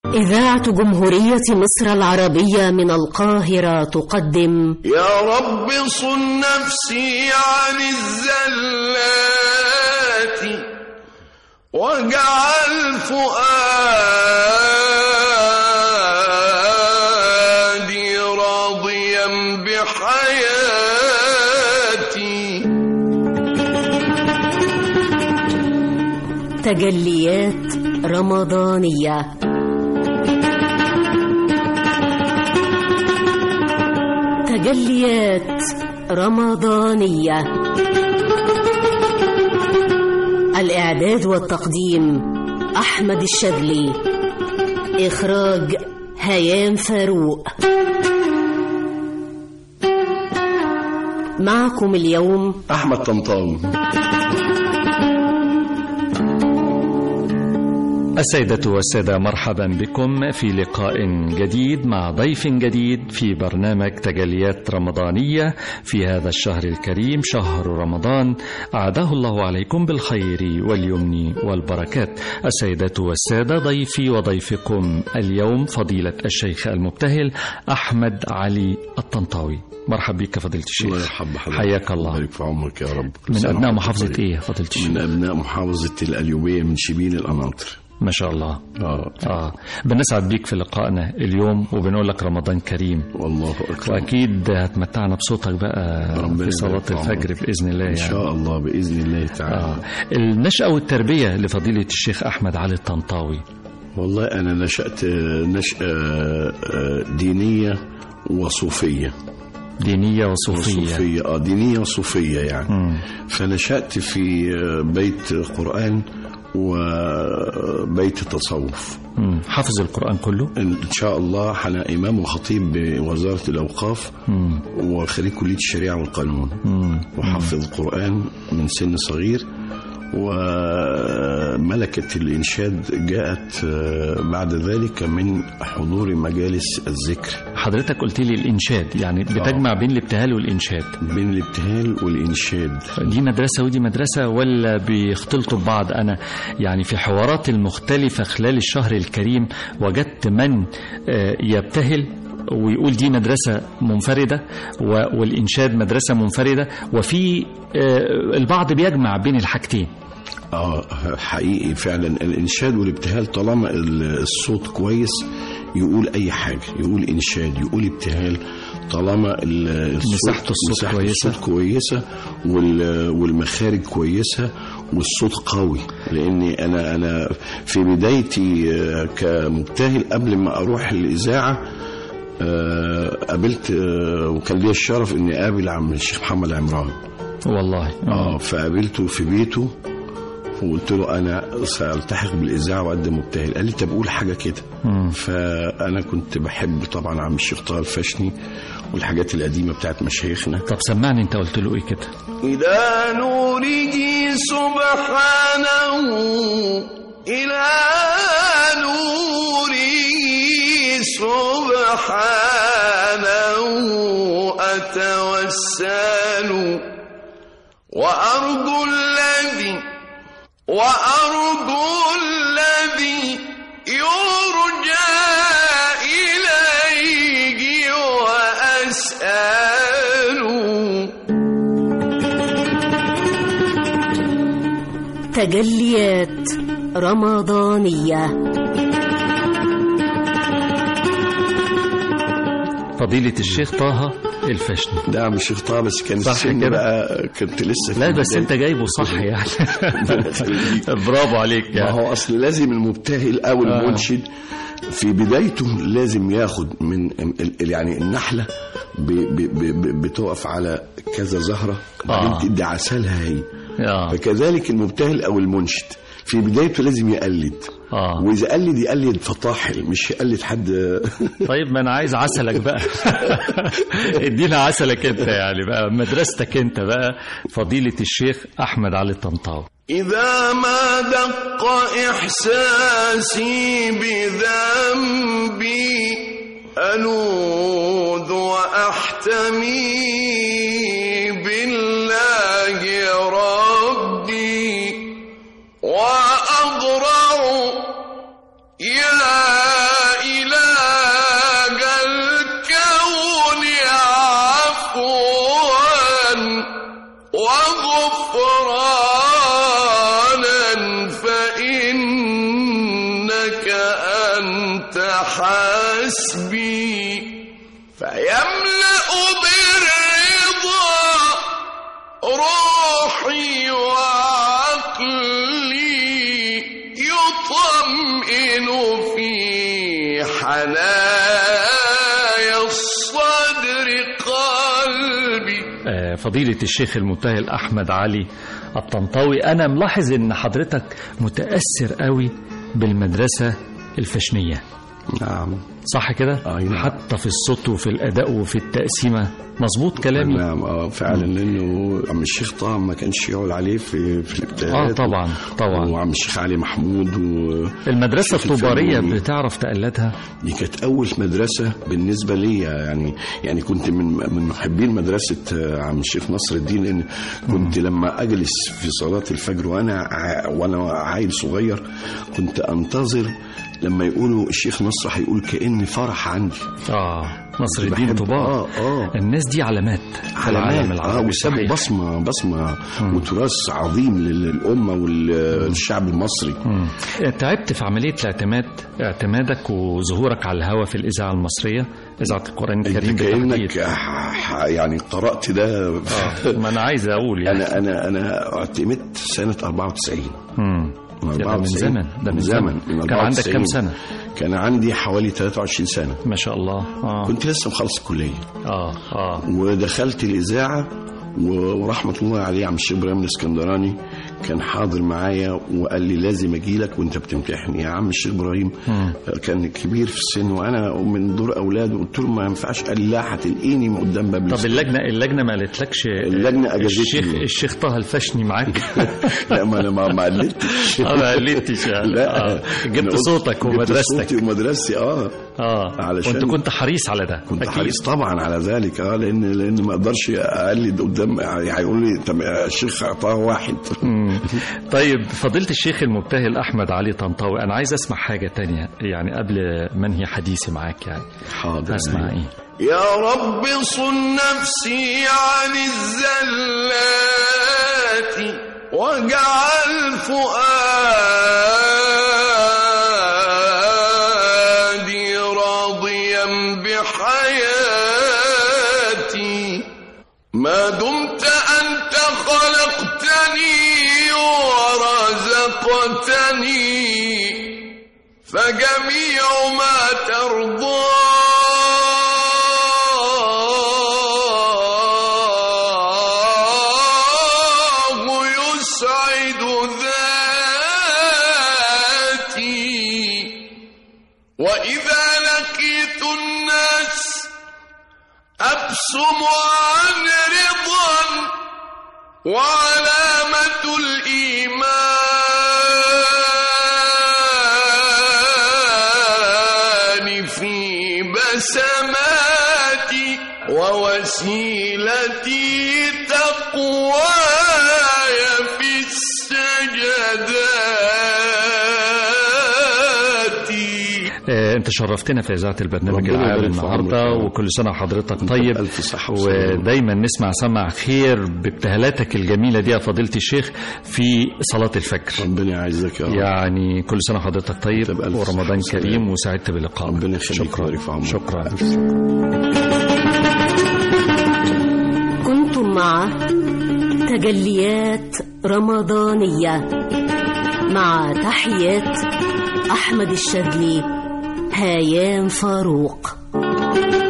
إذاعة جمهورية مصر العربية من القاهرة تقدم يا رب صن نفسي عن الزلات واجعل فؤادي راضيا بحياتي تجليات رمضانية تجليات رمضانية الإعداد والتقديم أحمد الشاذلي إخراج هيام فاروق معكم اليوم احمد طنطاوي السيدة والسادة مرحبا بكم في لقاء جديد مع ضيف جديد في برنامج تجليات رمضانية في هذا الشهر الكريم شهر رمضان أعاده الله عليكم بالخير واليمن والبركات السيدة والسادة ضيفي وضيفكم اليوم فضيلة الشيخ المبتهل أحمد علي الطنطاوي مرحبا بك فضيلة الله الشيخ يرحب حضرتك حياك الله يبارك في عمرك يا رب كل من سنة أبناء وأنت محافظة طيب. إيه فضيلة الشيخ من ابناء محافظه القليوبيه من شبين القناطر ما شاء الله اه آه بنسعد بيك في لقائنا اليوم وبنقول لك رمضان كريم والله اكبر واكيد هتمتعنا بصوتك بقى ربنا في صلاه يبارك في عمرك. الفجر باذن الله ان يعني شاء الله باذن الله تعالى آه. النشأة والتربية لفضيلة الشيخ أحمد علي الطنطاوي والله انا نشات نشاه آه، دينيه وصوفيه دينية وصوفية وصوفيه اه دينيه وصوفيه يعني مم. فنشات في آه، بيت قران وبيت تصوف مم. حافظ القرآن كله ان شاء الله انا امام وخطيب بوزاره الاوقاف مم. وخريج كليه الشريعه والقانون مم. وحفظ القرآن من سن صغير وملكة الإنشاد جاءت آه، بعد ذلك من حضور مجالس الذكر حضرتك قلت لي الإنشاد يعني بتجمع بين الابتهال والإنشاد بين الابتهال والإنشاد دي مدرسة ودي مدرسة ولا بيختلطوا ببعض أنا يعني في حوارات المختلفة خلال الشهر الكريم وجدت من آه، يبتهل ويقول دي مدرسة منفردة و- والإنشاد مدرسة منفردة وفي آه، البعض بيجمع بين الحاجتين اه حقيقي فعلا الإنشاد والابتهال طالما ال- الصوت كويس يقول أي حاجة يقول إنشاد يقول ابتهال طالما ال- الصوت مساحة الصوت مساحة كويسة. الصوت كويسة وال- والمخارج كويسة والصوت قوي لاني انا انا في بدايتي آه، كمبتهل قبل ما اروح الاذاعه آه، قابلت آه، وكان لي الشرف اني اقابل عم الشيخ محمد عمران والله اه فقابلته في بيته وقلت له انا سالتحق بالاذاعه واقدم مبتهل قال لي طب قول حاجه كده مم. فانا كنت بحب طبعا عم الشيخ طه الفشني والحاجات القديمه بتاعت مشايخنا طب سمعني انت قلت له ايه كده إلى نوره سبحانه إلى نوره سبحانه أتوسل وأرجو الذي وأرجو الذي يرجى إليه وأسأل تجليات رمضانية فضيلة الشيخ طه الفشني ده عم الشيخ طه بس كان صح السن كده؟ بقى كنت لسه في لا بس بداية- انت جايبه صح يعني برافو عليك ما يعني هو اصل لازم المبتهل او المنشد في بدايته لازم ياخد من ال- ال- يعني النحله ب- ب- ب- بتقف على كذا زهره بعدين آه. تدي عسلها هي اه فكذلك المبتهل او المنشد في بدايته لازم يقلد اه واذا قلد يقلد فطاحل مش يقلد حد طيب ما انا عايز عسلك بقى ادينا عسلك انت يعني بقى مدرستك انت بقى فضيلة الشيخ احمد علي الطنطاوي إذا ما دق إحساسي بذنبي ألوذ وأحتمي بالله ربي وأضرع يا أنت حسبي فيملأ بالرضا روحي وعقلي يطمئن في حنايا الصدر قلبي آه، فضيلة الشيخ المبتهل أحمد علي الطنطاوي أنا ملاحظ إن حضرتك متأثر قوي بالمدرسة الفشنية نعم صح كده؟ أي نعم. حتى في الصوت وفي الأداء وفي التقسيمة مظبوط كلامي؟ نعم اه فعلا لانه عم الشيخ طه ما كانش يقول عليه في في الابتدائيات آه طبعا طبعا وعم الشيخ علي محمود و المدرسة الشيخ الطوبارية الفني. بتعرف تقلدها؟ دي كانت اول مدرسه بالنسبه لي يعني يعني كنت من من محبين مدرسه آه، عم الشيخ نصر الدين لان كنت لما اجلس في صلاه الفجر وانا ع- وانا عيل صغير كنت انتظر لما يقولوا الشيخ نصر هيقول كأن فرح عندي آه نصر الدين بحب- طوبار اه اه الناس دي علامات في العالم علامات اه العربي وسابوا صحيح. بصمه بصمه وتراث عظيم للامه والشعب المصري مم. تعبت في عملية الاعتماد اعتمادك وظهورك على الهوا في الإذاعة المصرية إذاعة القرآن الكريم انت بالتحديد كانك ح- ح- يعني قرات ده آه. ما أنا عايز أقول يعني انا انا انا اعتمدت سنه 94 مم. من ده من 94. زمن ده من زمن من كان عندك 94. كم سنة كان عندي حوالي 23 سنه ما شاء الله آه كنت لسه مخلص الكليه آه آه ودخلت الاذاعه و- ورحمه الله عليه عم الشيخ ابراهيم الاسكندراني كان حاضر معايا وقال لي لازم اجي لك وانت بتمتحن يا عم الشيخ ابراهيم مم. كان كبير في السن وانا من دور اولاده قلت له ما ينفعش قال لي لا هتلاقيني من قدام باب طب الاستوديو. اللجنة اللجنة ما قالتلكش اللجنة أجازتني. الشيخ الشيخ طه الفشني معاك لا ما انا ما ما قلدتش اه ما قلتش يعني لا آه. أنا جبت قلت- صوتك جبت ومدرستك صوتي ومدرستي اه اه علشان- وانت كنت حريص على ده كنت أكيد. حريص طبعا على ذلك اه لان لان ما اقدرش اقلد قدام هيقول لي طب الشيخ طه واحد مم. طيب فضيلة الشيخ المبتهل أحمد علي طنطاوي أنا عايز أسمع حاجة تانية يعني قبل ما أنهي حديثي معاك يعني حاضر أسمع إيه يا رب صن نفسي عن الزلات واجعل فؤادي راضيا بحياتي ما دمت أنت خلقتني ورزقتني فجميع ما ترضاه يسعد ذاتي وإذا لقيت الناس أبسم عن رضا وعلامة الإيمان في بسماتي ووسيلتي تقواي في السجدات آه، انت شرفتنا في اذاعه البرنامج ربنا العام يبارك في النهارده عمرك يا رب. وكل سنه وحضرتك طيب بألف صحة وسلامة. ودايما نسمع سمع خير بابتهالاتك الجميله دي يا فضيله الشيخ في صلاه الفجر ربنا يعزك يا رب يعني كل سنه وحضرتك طيب طيب، ألف صحة ورمضان وسلامة. كريم وسعدت بلقائك ربنا يخليك شكرا ويبارك في عمرك. شكرا ألف كنتم مع تجليات رمضانية مع تحيات أحمد الشاذلي هيام فاروق